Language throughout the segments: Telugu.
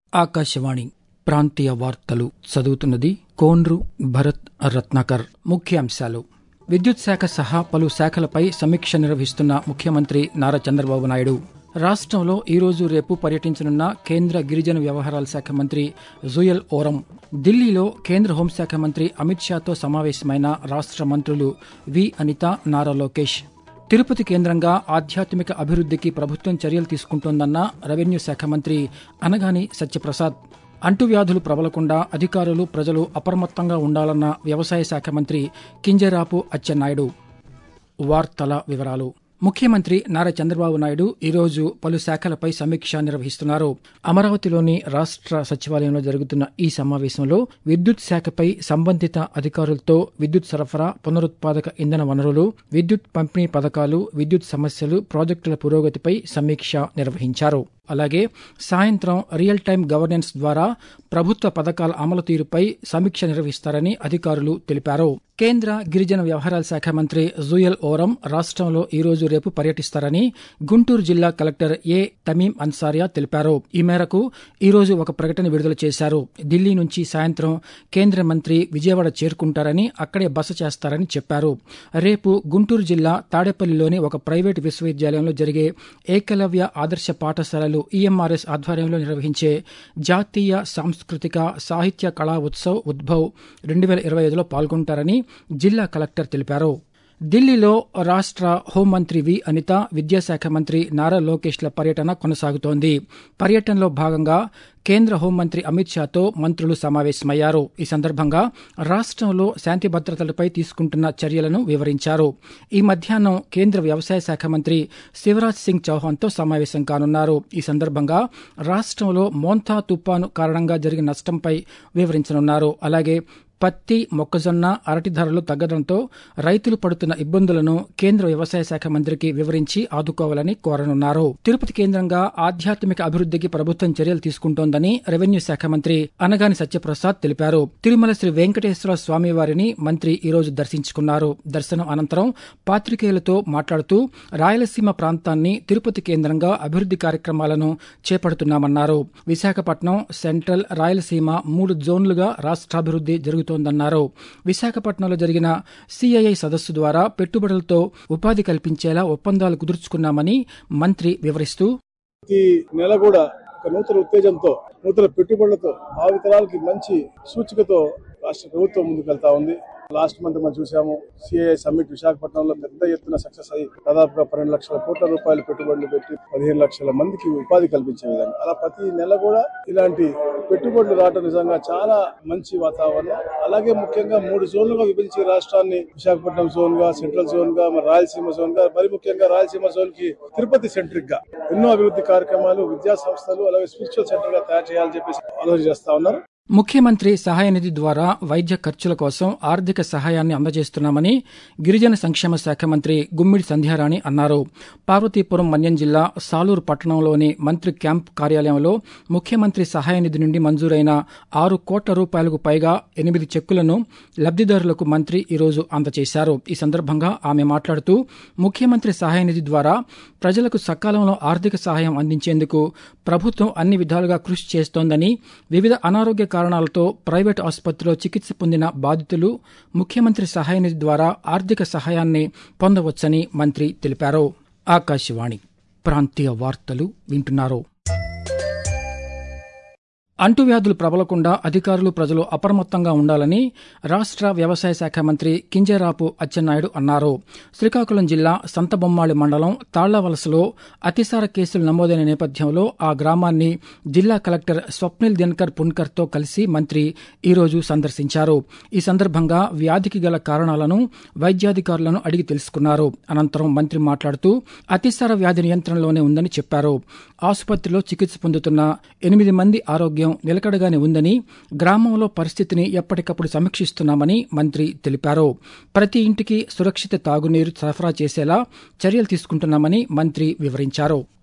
ఆకాశవాణి ప్రాంతీయ వార్తలు చదువుతున్నది కోన్రు భరత్ రత్నాకర్ ముఖ్యాంశాలు విద్యుత్ శాఖ సహా పలు శాఖలపై సమీక్ష నిర్వహిస్తున్న ముఖ్యమంత్రి నారా చంద్రబాబు నాయుడు రాష్ట్రంలో ఈరోజు రేపు పర్యటించనున్న కేంద్ర గిరిజన వ్యవహారాల శాఖ మంత్రి జుయల్ ఓరం ఢిల్లీలో కేంద్ర హోంశాఖ మంత్రి అమిత్ షాతో సమావేశమైన రాష్ట్ర మంత్రులు వి అనిత నారా లోకేష్ తిరుపతి కేంద్రంగా ఆధ్యాత్మిక అభివృద్ధికి ప్రభుత్వం చర్యలు తీసుకుంటోందన్న రెవెన్యూ శాఖ మంత్రి అనగాని సత్యప్రసాద్ అంటువ్యాధులు ప్రబలకుండా అధికారులు ప్రజలు అప్రమత్తంగా ఉండాలన్న వ్యవసాయ శాఖ మంత్రి కింజరాపు అచ్చెన్నాయుడు వార్తల వివరాలు ముఖ్యమంత్రి నారా చంద్రబాబు నాయుడు ఈరోజు పలు శాఖలపై సమీక్ష నిర్వహిస్తున్నారు అమరావతిలోని రాష్ట్ర సచివాలయంలో జరుగుతున్న ఈ సమావేశంలో విద్యుత్ శాఖపై సంబంధిత అధికారులతో విద్యుత్ సరఫరా పునరుత్పాదక ఇంధన వనరులు విద్యుత్ పంపిణీ పథకాలు విద్యుత్ సమస్యలు ప్రాజెక్టుల పురోగతిపై సమీక్ష నిర్వహించారు అలాగే సాయంత్రం రియల్ టైం గవర్నెన్స్ ద్వారా ప్రభుత్వ పథకాల అమలు తీరుపై సమీక్ష నిర్వహిస్తారని అధికారులు తెలిపారు కేంద్ర గిరిజన వ్యవహారాల శాఖ మంత్రి జూయల్ ఓరం రాష్ట్రంలో ఈరోజు రేపు పర్యటిస్తారని గుంటూరు జిల్లా కలెక్టర్ ఏ తమీం అన్సారియా తెలిపారు ఈ మేరకు ఈరోజు ఒక ప్రకటన విడుదల చేశారు ఢిల్లీ నుంచి సాయంత్రం కేంద్ర మంత్రి విజయవాడ చేరుకుంటారని అక్కడే బస చేస్తారని చెప్పారు రేపు గుంటూరు జిల్లా తాడేపల్లిలోని ఒక ప్రైవేటు విశ్వవిద్యాలయంలో జరిగే ఏకలవ్య ఆదర్శ పాఠశాలలు ఈఎంఆర్ఎస్ ఆధ్వర్యంలో నిర్వహించే జాతీయ సాంస్కృతిక సాహిత్య కళా ఉత్సవ్ ఉద్భవ్ రెండు వేల ఇరవై ఐదులో పాల్గొంటారని జిల్లా కలెక్టర్ తెలిపారు ఢిల్లీలో రాష్ట్ర హోంమంత్రి వి అనిత విద్యాశాఖ మంత్రి నారా లోకేష్ల పర్యటన కొనసాగుతోంది పర్యటనలో భాగంగా కేంద్ర హోంమంత్రి అమిత్ షాతో మంత్రులు సమావేశమయ్యారు ఈ సందర్భంగా రాష్ట్రంలో శాంతి భద్రతలపై తీసుకుంటున్న చర్యలను వివరించారు ఈ మధ్యాహ్నం కేంద్ర వ్యవసాయ శాఖ మంత్రి శివరాజ్ సింగ్ చౌహాన్తో సమావేశం కానున్నారు ఈ సందర్భంగా రాష్ట్రంలో మోంతా తుపాను కారణంగా జరిగిన నష్టంపై వివరించనున్నారు అలాగే పత్తి మొక్కజొన్న అరటి ధరలు తగ్గడంతో రైతులు పడుతున్న ఇబ్బందులను కేంద్ర వ్యవసాయ శాఖ మంత్రికి వివరించి ఆదుకోవాలని కోరనున్నారు తిరుపతి కేంద్రంగా ఆధ్యాత్మిక అభివృద్ధికి ప్రభుత్వం చర్యలు తీసుకుంటోందని రెవెన్యూ శాఖ మంత్రి అనగాని సత్యప్రసాద్ తెలిపారు తిరుమల శ్రీ వెంకటేశ్వర స్వామి వారిని మంత్రి ఈరోజు దర్శించుకున్నారు దర్శనం అనంతరం పాత్రికేయులతో మాట్లాడుతూ రాయలసీమ ప్రాంతాన్ని తిరుపతి కేంద్రంగా అభివృద్ది కార్యక్రమాలను చేపడుతున్నామన్నారు విశాఖపట్నం సెంట్రల్ రాయలసీమ మూడు జోన్లుగా రాష్ట్రాభివృద్ది జరుగుతుంది జరుగుతోందన్నారు విశాఖపట్నంలో జరిగిన సిఐఐ సదస్సు ద్వారా పెట్టుబడులతో ఉపాధి కల్పించేలా ఒప్పందాలు కుదుర్చుకున్నామని మంత్రి వివరిస్తూ ప్రతి నెల కూడా ఒక నూతన ఉత్తేజంతో నూతన పెట్టుబడులతో భావితరాలకి మంచి సూచికతో రాష్ట్ర ప్రభుత్వం ముందుకెళ్తా ఉంది లాస్ట్ మంత్ మనం చూసాము సిఐఐ సమ్మిట్ విశాఖపట్నంలో పెద్ద ఎత్తున సక్సెస్ అయ్యి దాదాపుగా పన్నెండు లక్షల కోట్ల రూపాయల పెట్టుబడులు పెట్టి పదిహేను లక్షల మందికి ఉపాధి కల్పించే విధంగా అలా ప్రతి నెల కూడా ఇలాంటి పెట్టుబడులు రావడం నిజంగా చాలా మంచి వాతావరణం అలాగే ముఖ్యంగా మూడు జోన్లుగా విభజించే రాష్ట్రాన్ని విశాఖపట్నం జోన్ గా సెంట్రల్ జోన్ గా మరి రాయలసీమ జోన్ గా మరి ముఖ్యంగా రాయలసీమ జోన్ కి తిరుపతి సెంట్రిక్ గా ఎన్నో అభివృద్ధి కార్యక్రమాలు విద్యా సంస్థలు అలాగే స్పిరిచువల్ సెంటర్ గా తయారు చేయాలని చెప్పేసి ఆలోచన చేస్తా ఉన్నారు ముఖ్యమంత్రి సహాయ నిధి ద్వారా వైద్య ఖర్చుల కోసం ఆర్థిక సహాయాన్ని అందజేస్తున్నామని గిరిజన సంక్షేమ శాఖ మంత్రి గుమ్మిడి సంధ్యారాణి అన్నారు పార్వతీపురం మన్యం జిల్లా సాలూరు పట్టణంలోని మంత్రి క్యాంప్ కార్యాలయంలో ముఖ్యమంత్రి సహాయ నిధి నుండి మంజూరైన ఆరు కోట్ల రూపాయలకు పైగా ఎనిమిది చెక్కులను లబ్దిదారులకు మంత్రి ఈరోజు అందజేశారు ఈ సందర్భంగా ఆమె మాట్లాడుతూ ముఖ్యమంత్రి సహాయ నిధి ద్వారా ప్రజలకు సకాలంలో ఆర్థిక సహాయం అందించేందుకు ప్రభుత్వం అన్ని విధాలుగా కృషి చేస్తోందని వివిధ అనారోగ్య కారణాలతో ప్రైవేటు ఆసుపత్రిలో చికిత్స పొందిన బాధితులు ముఖ్యమంత్రి సహాయ నిధి ద్వారా ఆర్థిక సహాయాన్ని పొందవచ్చని మంత్రి తెలిపారు ఆకాశవాణి ప్రాంతీయ వార్తలు వింటున్నారు అంటువ్యాధులు ప్రబలకుండా అధికారులు ప్రజలు అప్రమత్తంగా ఉండాలని రాష్ట్ర వ్యవసాయ శాఖ మంత్రి కింజరాపు అచ్చెన్నాయుడు అన్నారు శ్రీకాకుళం జిల్లా సంతబొమ్మాళి మండలం తాళ్లవలసలో అతిసార కేసులు నమోదైన నేపథ్యంలో ఆ గ్రామాన్ని జిల్లా కలెక్టర్ స్వప్నిల్ దినకర్ పున్కర్తో కలిసి మంత్రి ఈరోజు సందర్శించారు ఈ సందర్భంగా వ్యాధికి గల కారణాలను వైద్యాధికారులను అడిగి తెలుసుకున్నారు అనంతరం మంత్రి మాట్లాడుతూ అతిసార వ్యాధి నియంత్రణలోనే ఉందని చెప్పారు ఆసుపత్రిలో చికిత్స పొందుతున్న ఎనిమిది మంది ఆరోగ్యం నిలకడగానే ఉందని గ్రామంలో పరిస్థితిని ఎప్పటికప్పుడు సమీక్షిస్తున్నామని మంత్రి తెలిపారు ప్రతి ఇంటికి సురక్షిత తాగునీరు సరఫరా చేసేలా చర్యలు తీసుకుంటున్నామని మంత్రి వివరించారు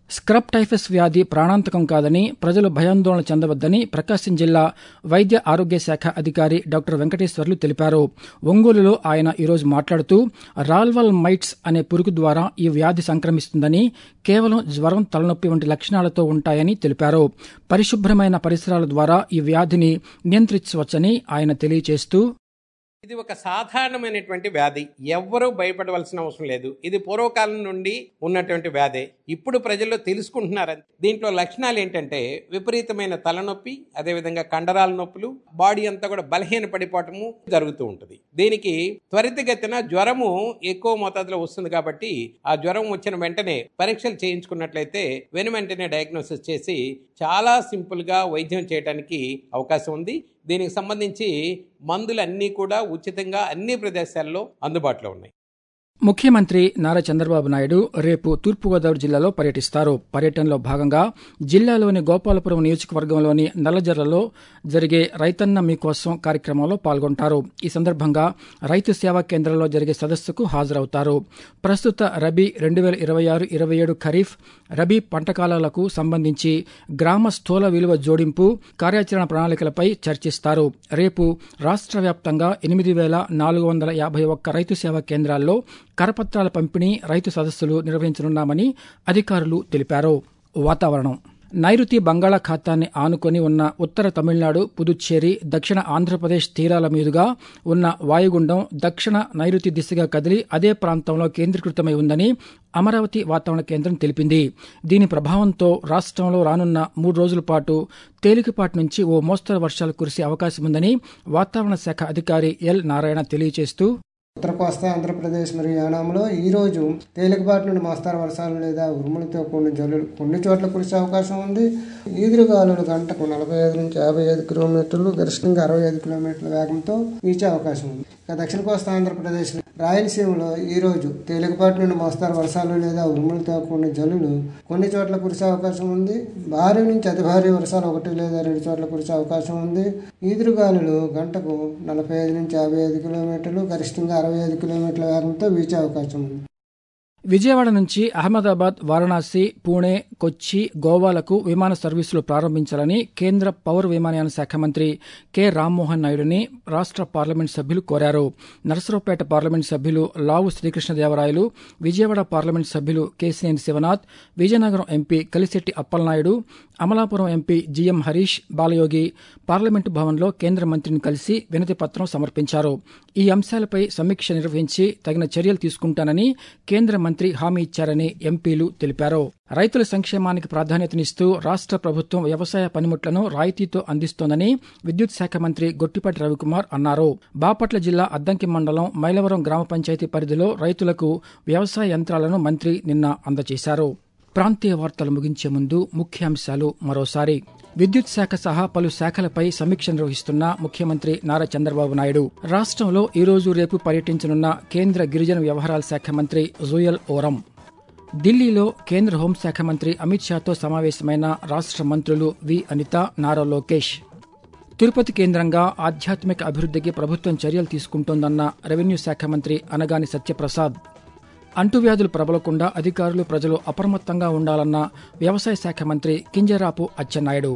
స్క్రబ్ టైఫస్ వ్యాధి ప్రాణాంతకం కాదని ప్రజలు భయాందోళన చెందవద్దని ప్రకాశం జిల్లా వైద్య ఆరోగ్య శాఖ అధికారి డాక్టర్ వెంకటేశ్వర్లు తెలిపారు ఒంగోలులో ఆయన ఈరోజు మాట్లాడుతూ రాల్వల్ మైట్స్ అనే పురుగు ద్వారా ఈ వ్యాధి సంక్రమిస్తుందని కేవలం జ్వరం తలనొప్పి వంటి లక్షణాలతో ఉంటాయని తెలిపారు పరిశుభ్రమైన పరిసరాల ద్వారా ఈ వ్యాధిని నియంత్రించవచ్చని ఆయన తెలియజేస్తూ ఇది ఒక సాధారణమైనటువంటి వ్యాధి ఎవ్వరూ భయపడవలసిన అవసరం లేదు ఇది పూర్వకాలం నుండి ఉన్నటువంటి వ్యాధి ఇప్పుడు ప్రజల్లో తెలుసుకుంటున్నారు దీంట్లో లక్షణాలు ఏంటంటే విపరీతమైన తలనొప్పి అదేవిధంగా కండరాల నొప్పులు బాడీ అంతా కూడా బలహీన పడిపోవటము జరుగుతూ ఉంటుంది దీనికి త్వరితగతిన జ్వరము ఎక్కువ మోతాదులో వస్తుంది కాబట్టి ఆ జ్వరం వచ్చిన వెంటనే పరీక్షలు చేయించుకున్నట్లయితే వెను వెంటనే డయాగ్నోసిస్ చేసి చాలా సింపుల్గా వైద్యం చేయడానికి అవకాశం ఉంది దీనికి సంబంధించి మందులు అన్నీ కూడా ఉచితంగా అన్ని ప్రదేశాల్లో అందుబాటులో ఉన్నాయి ముఖ్యమంత్రి నారా చంద్రబాబు నాయుడు రేపు తూర్పుగోదావరి జిల్లాలో పర్యటిస్తారు పర్యటనలో భాగంగా జిల్లాలోని గోపాలపురం నియోజకవర్గంలోని నల్లజర్లలో జరిగే రైతన్న మీకోసం కార్యక్రమంలో పాల్గొంటారు ఈ సందర్భంగా రైతు సేవా కేంద్రంలో జరిగే సదస్సుకు హాజరవుతారు ప్రస్తుత రబీ రెండు వేల ఇరవై ఆరు ఇరవై ఏడు ఖరీఫ్ రబీ పంట కాలాలకు సంబంధించి గ్రామ స్థూల విలువ జోడింపు కార్యాచరణ ప్రణాళికలపై చర్చిస్తారు రేపు రాష్ట్ర వ్యాప్తంగా ఎనిమిది వేల నాలుగు వందల యాభై ఒక్క రైతు సేవా కేంద్రాల్లో కరపత్రాల పంపిణీ రైతు సదస్సులు నిర్వహించనున్నామని అధికారులు తెలిపారు వాతావరణం నైరుతి బంగాళాఖాతాన్ని ఆనుకొని ఉన్న ఉత్తర తమిళనాడు పుదుచ్చేరి దక్షిణ ఆంధ్రప్రదేశ్ తీరాల మీదుగా ఉన్న వాయుగుండం దక్షిణ నైరుతి దిశగా కదిలి అదే ప్రాంతంలో కేంద్రీకృతమై ఉందని అమరావతి వాతావరణ కేంద్రం తెలిపింది దీని ప్రభావంతో రాష్ట్రంలో రానున్న మూడు రోజుల పాటు తేలికపాటి నుంచి ఓ మోస్తరు వర్షాలు కురిసే అవకాశం ఉందని వాతావరణ శాఖ అధికారి ఎల్ నారాయణ తెలియజేస్తూ ఉత్తర కోస్తా ఆంధ్రప్రదేశ్ మరియు యానాంలో ఈ రోజు తేలికపాటి నుండి మోస్తారు వర్షాలు లేదా ఉరుములతో కూడిన జల్లులు కొన్ని చోట్ల కురిసే అవకాశం ఉంది ఈదురుగాలులు గంటకు నలభై ఐదు నుంచి యాభై ఐదు కిలోమీటర్లు గరిష్టంగా అరవై ఐదు కిలోమీటర్ల వేగంతో వీచే అవకాశం ఉంది ఇక దక్షిణ కోస్తా ఆంధ్రప్రదేశ్ రాయలసీమలో ఈ రోజు తేలికపాటి నుండి మోస్తారు వర్షాలు లేదా ఉరుములతో కూడిన జల్లులు కొన్ని చోట్ల కురిసే అవకాశం ఉంది భారీ నుంచి అతి భారీ వర్షాలు ఒకటి లేదా రెండు చోట్ల కురిసే అవకాశం ఉంది ఈదురుగాలులు గంటకు నలభై ఐదు నుంచి యాభై ఐదు కిలోమీటర్లు గరిష్టంగా అరవై ఐదు కిలోమీటర్ల వేగంతో వీచే అవకాశం ఉంది విజయవాడ నుంచి అహ్మదాబాద్ వారణాసి పూణే కొచ్చి గోవాలకు విమాన సర్వీసులు ప్రారంభించాలని కేంద్ర పౌర విమానయాన శాఖ మంత్రి కె రామ్మోహన్ నాయుడుని రాష్ట్ర పార్లమెంట్ సభ్యులు కోరారు నరసరావుపేట పార్లమెంట్ సభ్యులు లావు శ్రీకృష్ణదేవరాయలు విజయవాడ పార్లమెంట్ సభ్యులు Kesineni Sivanath Vizianagaram MP Kalisetti Appalanaidu Amalapuram MP GM Harish Balayogi parliament భవన్లో కేంద్ర మంత్రిని కలిసి వినతి పత్రం సమర్పించారు ఈ అంశాలపై సమీక్ష నిర్వహించి తగిన చర్యలు తీసుకుంటానని కేంద్ర మంత్రి హామీ ఇచ్చారని ఎంపీలు తెలిపారు రైతుల సంక్షేమానికి ప్రాధాన్యతనిస్తూ రాష్ట్ర ప్రభుత్వం వ్యవసాయ పనిముట్లను రాయితీతో అందిస్తోందని విద్యుత్ శాఖ మంత్రి గొట్టిపాటి రవికుమార్ అన్నారు బాపట్ల జిల్లా అద్దంకి మండలం మైలవరం గ్రామ పంచాయతీ పరిధిలో రైతులకు వ్యవసాయ యంత్రాలను మంత్రి నిన్న అందజేశారు ప్రాంతీయ వార్తలు ముగించే ముందు ముఖ్యాంశాలు మరోసారి విద్యుత్ శాఖ సహా పలు శాఖలపై సమీక్ష నిర్వహిస్తున్న ముఖ్యమంత్రి నారా చంద్రబాబు నాయుడు రాష్ట్రంలో ఈ రోజు రేపు పర్యటించనున్న కేంద్ర గిరిజన వ్యవహారాల శాఖ మంత్రి జూయల్ ఓరం ఢిల్లీలో కేంద్ర హోంశాఖ మంత్రి అమిత్ షాతో సమావేశమైన రాష్ట్ర మంత్రులు వి అనిత నారా లోకేష్ తిరుపతి కేంద్రంగా ఆధ్యాత్మిక అభివృద్ధికి ప్రభుత్వం చర్యలు తీసుకుంటోందన్న రెవెన్యూ శాఖ మంత్రి అనగాని సత్యప్రసాద్ అంటువ్యాధులు ప్రబలకుండా అధికారులు ప్రజలు అప్రమత్తంగా ఉండాలన్న వ్యవసాయ శాఖ మంత్రి కింజరాపు అచ్చెన్నాయుడు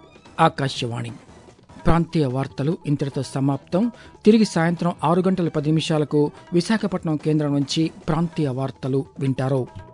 ఆకాశవాణి ప్రాంతీయ వార్తలు ఇంతటితో సమాప్తం తిరిగి సాయంత్రం ఆరు గంటల పది నిమిషాలకు విశాఖపట్నం కేంద్రం నుంచి ప్రాంతీయ వార్తలు వింటారు